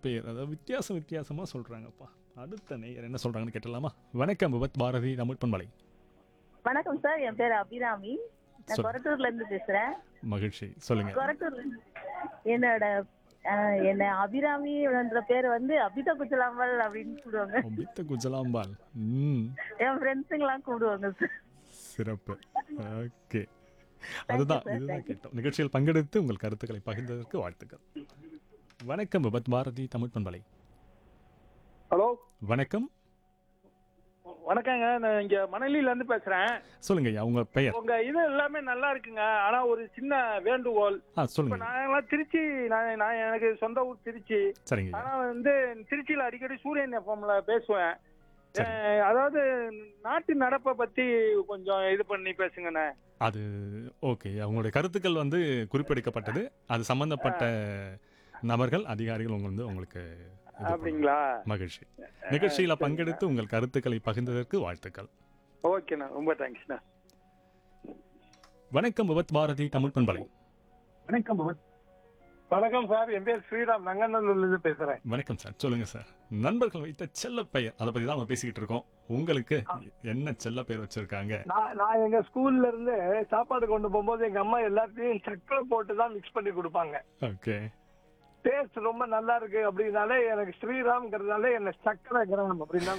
பெயர் அதாவது வித்தியாசம் வித்தியாசமாக சொல்கிறாங்கப்பா அடுத்த நேயர் என்ன சொல்கிறாங்கன்னு கேட்டலாமா வணக்கம் விபத் பாரதி தமிழ் பண்பலை வணக்கம் சார் என் பேர் அபிராமி நான் சொல்லு. கொரட்டூர்ல இருந்து பேசுறேன் மகிழ்ச்சி சொல்லுங்கள் கொரட்டூர்ல என்னோட அஹ், என்ன அபிராமின்ற பேர் வந்து அபிதா குச்சலாம்பல் அப்படின்னு கூப்பிடுவாங்க ஒபித்த குஜலாம்பால் ம் என் ஃப்ரெண்ட்ஸுங்க எல்லாம் கூப்பிடுவாங்க சார் சிறப்பு ஓகே அதுதான் இதுதான் கேட்டோம் நிகழ்ச்சியில் பங்கெடுத்து உங்கள் கருத்துக்களை பகிர்ந்ததற்கு வாழ்த்துக்கள் வணக்கம் விபத் பாரதி தமிழ் பண்பலை ஹலோ வணக்கம் வணக்கங்க நான் இங்க மணலில இருந்து பேசுறேன் சொல்லுங்க ஐயா உங்க பெயர் உங்க இது எல்லாமே நல்லா இருக்குங்க ஆனா ஒரு சின்ன வேண்டுகோள் ஆ இப்ப சொல்லுங்க நாங்கெல்லாம் திருச்சி நான் நான் எனக்கு சொந்த ஊர் திருச்சி சரிங்க ஐயா ஆனா வந்து திருச்சியில அடிக்கடி சூரியன் எஃப்எம்ல பேசுவேன் சரி. அஹ், அதாவது நாட்டு நடப்பை பத்தி கொஞ்சம் இது பண்ணி பேசுங்கண்ணே அது ஓகே அவங்களுடைய கருத்துக்கள் வந்து குறிப்பெடுக்கப்பட்டது அது சம்பந்தப்பட்ட நபர்கள் அதிகாரிகள் உங்க வந்து உங்களுக்கு இது பண்ணுவாங்க. அப்படிங்களா மகிழ்ச்சி நிகழ்ச்சியில பங்கெடுத்து உங்கள் கருத்துக்களை பகிர்ந்ததற்கு வாழ்த்துக்கள் ஓகேண்ணா ரொம்ப தேங்க்ஸ்ண்ணா வணக்கம் விபத் பாரதி தமிழ் பண்பலை வணக்கம் பவன் வணக்கம் சார் என் பேர் ஸ்ரீராம் நங்கநல்லூர்ல இருந்து பேசுறேன் வணக்கம் சார் சொல்லுங்க சார் நண்பர்கள் வைத்த செல்ல பெயர் அதை பத்தி தான் நம்ம பேசிக்கிட்டு இருக்கோம் உங்களுக்கு என்ன செல்ல பெயர் வச்சிருக்காங்க நான் நான் எங்க ஸ்கூல்ல இருந்து சாப்பாடு கொண்டு போகும்போது எங்க அம்மா எல்லாத்தையும் சக்கரை போட்டு தான் மிக்ஸ் பண்ணி கொடுப்பாங்க ஓகே டேஸ்ட் ரொம்ப நல்லா இருக்கு அப்படின்னாலே எனக்கு ஸ்ரீராம்ங்கிறதுனால என்ன சக்கரை கிராம் அப்படின்னா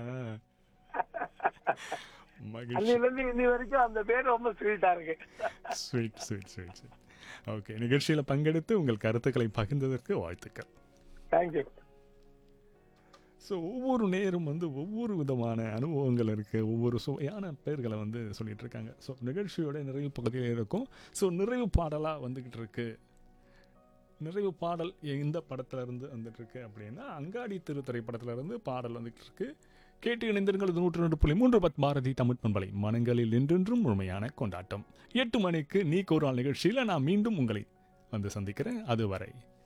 மகிழ்ச்சி அன்னில இருந்து இன்னி வரைக்கும் அந்த பேர் ரொம்ப ஸ்வீட்டா இருக்கு sweet sweet sweet sweet okay நிகழ்ச்சியில பங்கெடுத்து உங்கள் கருத்துக்களை பகிர்ந்ததற்கு வாழ்த்துக்கள் தேங்க்யூ ஸோ ஒவ்வொரு நேரும் வந்து ஒவ்வொரு விதமான அனுபவங்கள் இருக்குது ஒவ்வொரு சுவையான பெயர்களை வந்து சொல்லிட்டு இருக்காங்க ஸோ நிகழ்ச்சியோட நிறைவு பகுதியில் இருக்கும் ஸோ நிறைவு பாடலாக வந்துக்கிட்டு இருக்கு நிறைவு பாடல் எந்த படத்துல இருந்து வந்துட்டு இருக்கு அப்படின்னா அங்காடி திரு திரைப்படத்துல இருந்து பாடல் வந்துட்டு இருக்கு கேட்டு இணைந்திருங்கள் இது நூற்று ரெண்டு புள்ளி மூன்று பத் பாரதி தமிழ் பண்பலை மனங்களில் என்றென்றும் முழுமையான கொண்டாட்டம் எட்டு மணிக்கு நீ ஒரு நாள் நிகழ்ச்சியில் நான் மீண்டும் உங்களை வந்து சந்திக்கிறேன் அதுவரை